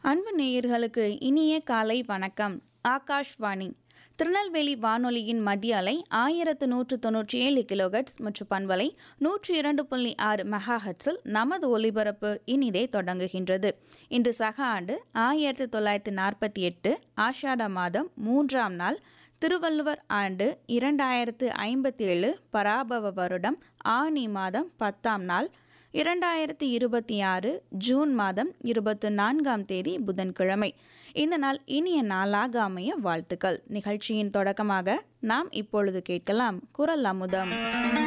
அன்பு நேயர்களுக்கு இனிய காலை வணக்கம் ஆகாஷ்வாணி திருநெல்வேலி வானொலியின் மத்திய அலை ஆயிரத்து நூற்று தொன்னூற்றி ஏழு கிலோஹெட்ஸ் மற்றும் பண்பலை நூற்றி இரண்டு புள்ளி ஆறு மெகா ஹெட்ஸில் நமது ஒலிபரப்பு இனிதே தொடங்குகின்றது இன்று சக ஆண்டு ஆயிரத்தி தொள்ளாயிரத்தி நாற்பத்தி எட்டு ஆஷாட மாதம் மூன்றாம் நாள் திருவள்ளுவர் ஆண்டு இரண்டாயிரத்து ஐம்பத்தி ஏழு பராபவ வருடம் ஆனி மாதம் பத்தாம் நாள் இரண்டாயிரத்தி இருபத்தி ஆறு ஜூன் மாதம் இருபத்து நான்காம் தேதி புதன்கிழமை இந்த நாள் இனிய நாளாக அமைய வாழ்த்துக்கள் நிகழ்ச்சியின் தொடக்கமாக நாம் இப்பொழுது கேட்கலாம் குரல் அமுதம்